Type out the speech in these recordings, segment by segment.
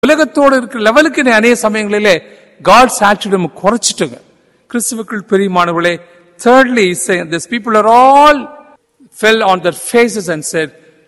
உலகத்தோடு இருக்கிற லெவலுக்கு நீ அநேக சமயங்களிலே காட்ஸ் ஆட்டிடியூட் நம்ம குறைச்சிட்டுங்க கிறிஸ்துவுக்குள் பெரியமானவர்களே thirdly this people are all fell on their faces and said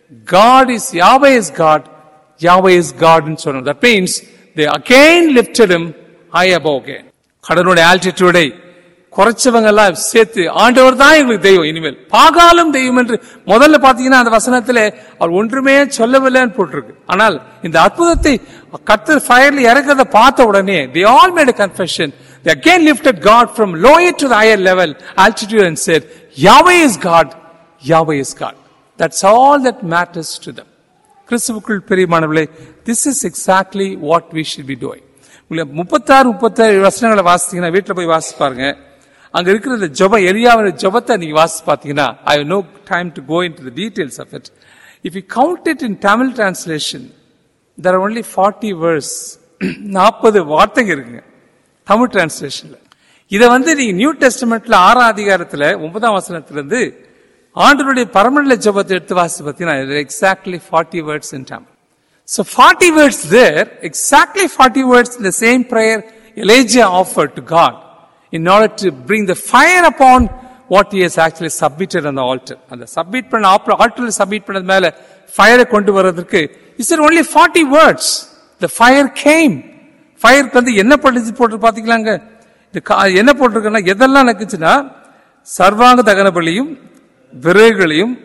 god is yahweh is god yahweh is god ன்னு சொன்னோம் that means they again lifted him high above again கடனுடைய ஆல்டிடியூடை குறைச்சவங்க எல்லாம் சேர்த்து ஆண்டவர் தான் எங்களுக்கு தெய்வம் இனிமேல் பாகாலும் தெய்வம் என்று முதல்ல பாத்தீங்கன்னா அந்த வசனத்துல அவர் ஒன்றுமே சொல்லவில்லைன்னு போட்டிருக்கு ஆனால் இந்த அற்புதத்தை கத்தர் ஃபயர்ல இறக்கிறத பார்த்த உடனே they all made a confession they again lifted God from lower to the higher level altitude and said Yahweh is God Yahweh is God that's all that matters to them கிறிஸ்துவுக்குள் பெரியமானவர்களே this is exactly what we should be doing உங்களுக்கு முப்பத்தாறு முப்பத்தேழு வசனங்களை வாசித்தீங்கன்னா வீட்டில் போய் வாசிச்சு பாருங்க அங்க இருக்கிற இந்த ஜப எரியாவோட ஜபத்தை நீங்க வாசிச்சு பார்த்தீங்கன்னா I know time to go into the details of it if you count it in Tamil translation there are only forty words நாற்பது வார்த்தைங்க இருக்குங்க தமிழ் டிரான்ஸ்லேஷன்ல இதை வந்து நீங்க நியூ டெஸ்டமெண்ட்ல ஆறாம் அதிகாரத்துல ஒன்பதாம் வசனத்துல இருந்து ஆண்டருடைய பரமநில ஜபத்தை எடுத்து வாசி பார்த்தீங்கன்னா exactly forty words in Tamil So 40 words there, exactly 40 words in the same prayer Elijah offered to God in order to bring the fire upon what he has actually submitted on the altar. அந்த submit பண்ண ஆல்டர்ல submit பண்ணது மேல ஃபயரை கொண்டு வர்றதுக்கு is it only forty words the fire came ஃபயருக்கு வந்து என்ன படிச்சு போட்டு பாத்தீங்களாங்க இந்த கா- என்ன போட்டிருக்குன்னா எதெல்லாம் நடக்குச்சுன்னா சர்வாங்க தகன பலியும் விறகுகளையும்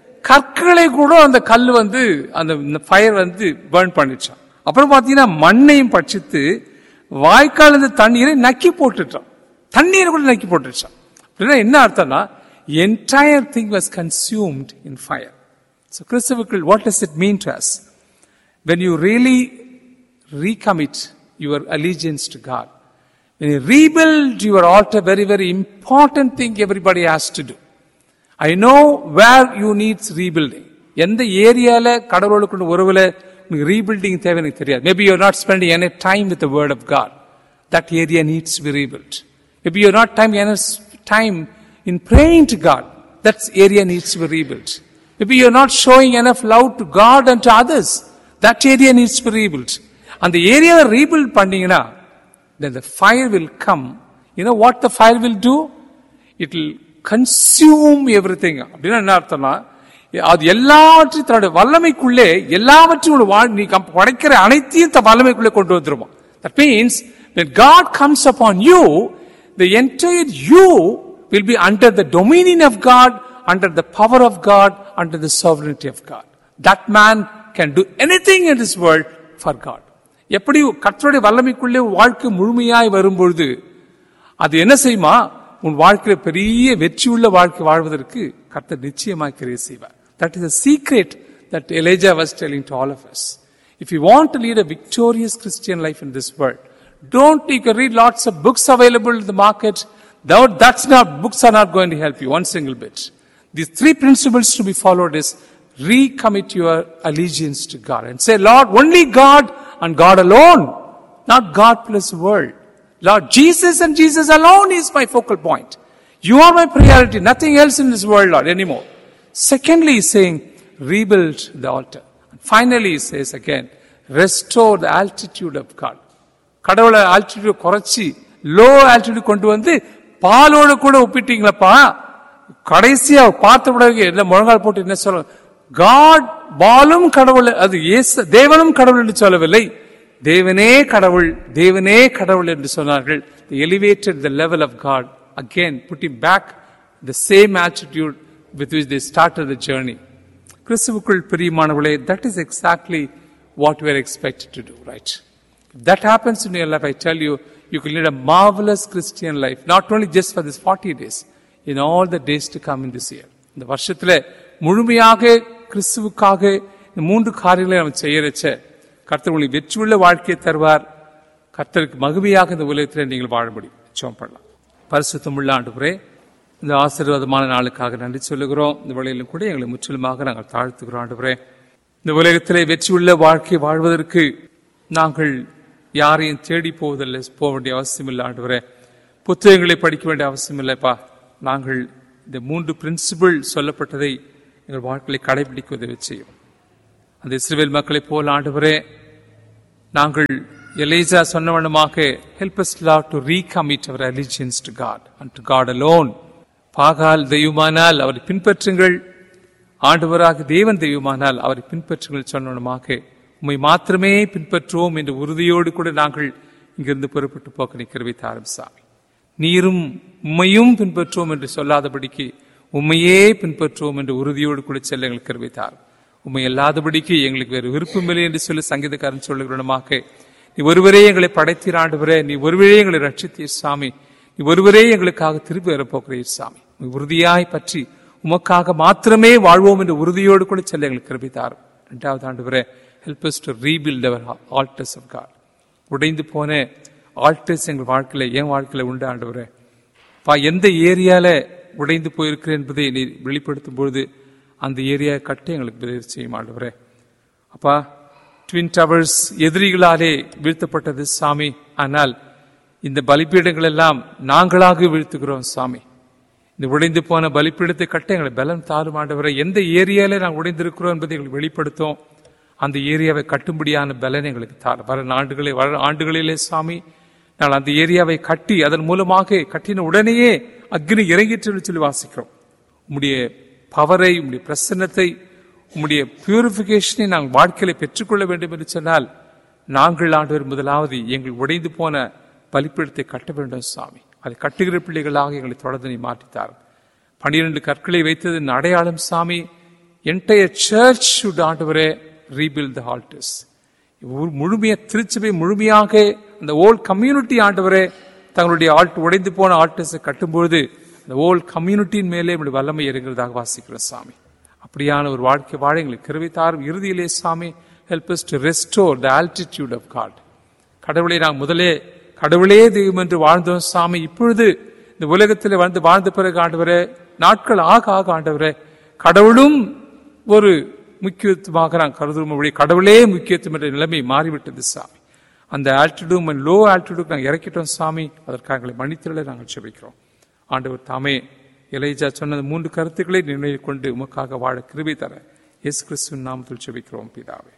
கற்களை கூட அந்த கல் வந்து அந்த ஃபயர் வந்து பேர்ன் பண்ணிச்சான் அப்புறம் பாத்தீங்கன்னா மண்ணையும் பட்சித்து வாய்க்கால் இந்த தண்ணீரை நக்கி போட்டுட்டான் தண்ணீரை கூட நக்கி போட்டுச்சான் அப்படின்னா என்ன அர்த்தம்னா entire thing was consumed in fire so கிறிஸ்துவுக்குள் what does it mean to us when you really recommit your allegiance to God, when you rebuild your altar, very, very important thing everybody has to do. I know where you need rebuilding. எந்த ஏரியால கடவுளுக்கு உறவுல rebuilding தேவை எனக்கு தெரியாது maybe you're not spending any time with word of God that area needs be rebuilt maybe you're not time any time in praying to God that area needs be rebuilt maybe you're not showing enough love to God and to others that area needs be rebuilt அந்த ஏரியாவை rebuild பண்ணீங்கன்னா then the fire will come. You know what the fire will do? It will consume everything. அப்படின்னா என்ன அர்த்தம்னா அது எல்லாவற்றையும் தன்னுடைய வல்லமைக்குள்ளே எல்லாவற்றையும் ஒரு வாழ் நீ கம்- படைக்கிற அனைத்தையும் தன் வல்லமைக்குள்ளே கொண்டு வந்துருமா That means when God comes upon you, the entire you will be under the dominion of God, under the power of God, under the sovereignty of God. That man can do anything in this world for God. எப்படி கர்த்தருடைய வல்லமைக்குள்ளே உன் வாழ்க்கை முழுமையாய் வரும்பொழுது அது என்ன செய்யுமா உன் வாழ்க்கையில பெரிய வெற்றியுள்ள வாழ்க்கை வாழ்வதற்கு கர்த்தர் நிச்சயமாய் கிரியை செய்வார் that is a secret that Elijah was telling to all of us. If you want to lead a victorious Christian life in this world, don't you can read lots of books available in the market. That- That's not books are not going to help you one single bit. These three principles to be followed is recommit your allegiance to God and say, Lord, only God and God alone, not God plus world. Lord, Jesus and Jesus alone is my focal point. You are my priority, nothing else in this world, Lord, anymore. Secondly, he's saying, rebuild the altar. And finally, he says again, restore the altitude of God. கடவுளை altitude குறைச்சி low altitude கொண்டு வந்து பாலோட கூட ஒப்பிட்டீங்களப்பா கடைசியா பார்த்த பிறகு என்ன முழங்கால் போட்டு என்ன சொல்ல காட் பாலும் கடவுள் அது இயேசு தேவனும் கடவுள் என்று சொல்லவில்லை தேவனே கடவுள் தேவனே கடவுள் என்று சொன்னார்கள் elevated the level of God again putting back the same attitude with which they start the journey கிறிஸ்துவுக்குள் பிரியமானவர்களே that is exactly what we are expected to do right if that happens in your life i tell you you can lead a marvelous christian life not only just for this 40 days in all the days to come in this year இந்த வருஷத்துல முழுமையாக கிறிஸ்துவுக்காக இந்த மூன்று காரியங்களை நம்ம செய்யறச்ச கர்த்தர் உங்களுக்கு வெற்றியுள்ள வாழ்க்கையை தருவார் கர்த்தருக்கு மகிமையாக இந்த உலகத்தில் நீங்கள் வாழ முடியும் ஜெபம் பண்ணலாம் பரிசுத்தமுள்ள ஆண்டவரே இந்த ஆசீர்வாதமான நாளுக்காக நன்றி சொல்லுகிறோம் இந்த வழியிலும் கூட எங்களை முற்றிலுமாக நாங்கள் தாழ்த்துகிறோம் ஆண்டவரே இந்த உலகத்திலே வெற்றியுள்ள வாழ்க்கை வாழ்வதற்கு நாங்கள் யாரையும் தேடி போவதில்லை போக வேண்டிய அவசியம் இல்லை ஆண்டவரே புத்தகங்களை படிக்க வேண்டிய அவசியம் இல்லைப்பா நாங்கள் இந்த மூன்று பிரின்சிபிள் சொல்லப்பட்டதை எங்கள் வாழ்க்கையை கடைபிடிக்க உதவி செய்யும் அந்த இஸ்ரேல் மக்களைப் போல் ஆண்டவரே நாங்கள் எலேசா சொன்னவண்ணமாக help us lord to recommit our allegiance to God and to God alone Baal தெய்வமானால் அவரை பின்பற்றுங்கள் ஆண்டவராக தேவன் தெய்வமானால் அவரை பின்பற்றுங்கள் சொன்னவனமாக உம்மை மாத்திரமே பின்பற்றுவோம் என்ற உறுதியோடு கூட நாங்கள் இங்கிருந்து புறப்பட்டு போக்க நிற்கிறவை ஆரம்பிசாமி நீரும் உம்மையும் பின்பற்றுவோம் என்று சொல்லாதபடிக்கு உம்மையே பின்பற்றுவோம் என்று உறுதியோடு கூட செல்ல எங்களுக்கு கருவித்தார் உண்மை அல்லாதபடிக்கு எங்களுக்கு வேறு விருப்பமில்லை என்று சொல்லி சங்கீதக்காரன் சொல்லுகிறனமாக நீ ஒருவரே எங்களை படைத்தீர் ஆண்டவரே நீ ஒருவரே எங்களை ரட்சித்தீர் சாமி நீ ஒருவரே எங்களுக்காக திருப்பி வரப்போகிறீர் சாமி உம்மை உறுதியாய் பற்றி உமக்காக மாத்திரமே வாழ்வோம் என்ற உறுதியோடு கூட செல்ல எங்களுக்கு கருவித்தார் இரண்டாவது ஆண்டவரே help us to rebuild our altars of God உடைந்து போன ஆல்டர்ஸ் எங்கள் வாழ்க்கையில என் வாழ்க்கையில உண்டு ஆண்டவரே பா எந்த ஏரியால உடைந்து போயிருக்கிறேன் என்பதை நீ வெளிப்படுத்தும் பொழுது அந்த ஏரியா கட்டி எங்களுக்கு உதவி செய்யும் ஆண்டவரே அப்பா ட்வின் டவர்ஸ் எதிரிகளாலே வீழ்த்தப்பட்டது சாமி ஆனால் இந்த பலிப்பீடங்கள் எல்லாம் நாங்களாக வீழ்த்துகிறோம் சாமி இந்த உடைந்து போன பலிப்பீடத்தை கட்ட எங்களை பலம் தாரும் ஆண்டவரை எந்த ஏரியால நாங்கள் உடைந்திருக்கிறோம் என்பதை எங்களுக்கு வெளிப்படுத்தும் அந்த ஏரியாவை கட்டும்படியான பலன் எங்களுக்கு தார் வர ஆண்டுகளே வர ஆண்டுகளிலே சாமி நாங்கள் அந்த ஏரியாவை கட்டி அதன் மூலமாக கட்டின உடனேயே அக்னி இறங்கிட்டு சொல்லி வாசிக்கிறோம் உம்முடைய பவரை உம்முடைய பிரசன்னத்தை உம்முடைய பியூரிபிகேஷனை நாங்கள் வாழ்க்கையில பெற்றுக்கொள்ள வேண்டும் என்று சொன்னால் நாங்கள் ஆண்டவர் முதலாவது எங்கள் உடைந்து போன பலிப்பீடத்தை கட்ட வேண்டும் சாமி அதை கட்டுகிற பிள்ளைகளாக எங்களை தொடர்ந்து நீ மாற்றித்தார் பனிரெண்டு கற்களை வைத்ததன் அடையாளம் சாமி என்டையர் சர்ச் ஷுட் ஆண்டவரே ரீபில் த ஹால்டர்ஸ் முழுமையா திருச்சபை முழுமையாக அந்த ஓல் கம்யூனிட்டி ஆண்டவரே தங்களுடைய ஆல்ட் உடைந்து போன ஆல்டர்ஸை கட்டும்பொழுது அந்த ஓல் கம்யூனிட்டியின் மேலே இப்படி வல்லமை இறங்குறதாக வாசிக்கிறோம் சாமி அப்படியான ஒரு வாழ்க்கை வாழ எங்களுக்கு கருவித்தாரும் இறுதியிலே சாமி help us to restore the altitude of God கடவுளை நான் முதலே கடவுளே தெய்வம் என்று வாழ்ந்தோம் சாமி இப்பொழுது இந்த உலகத்தில் வந்து வாழ்ந்த பிறகு ஆண்டவரே நாட்கள் ஆக ஆக ஆண்டவரே கடவுளும் ஒரு முக்கியத்துவமாக நான் கருதும் கடவுளே முக்கியத்துவம் என்ற நிலைமை மாறிவிட்டது சாமி அந்த ஆல்டிடியூம் லோ ஆல்டிடியூட் நாங்கள் இறக்கிட்டோம் சாமி அதற்காக எங்களை மன்னித்தலை நாங்கள் செபிக்கிறோம் ஆண்டவர் தாமே இளைஜா சொன்ன மூன்று கருத்துக்களை நினைவு கொண்டு உமக்காக வாழ கிருபை தர இயேசு கிறிஸ்துவின் நாமத்தில் செபிக்கிறோம் பிதாவே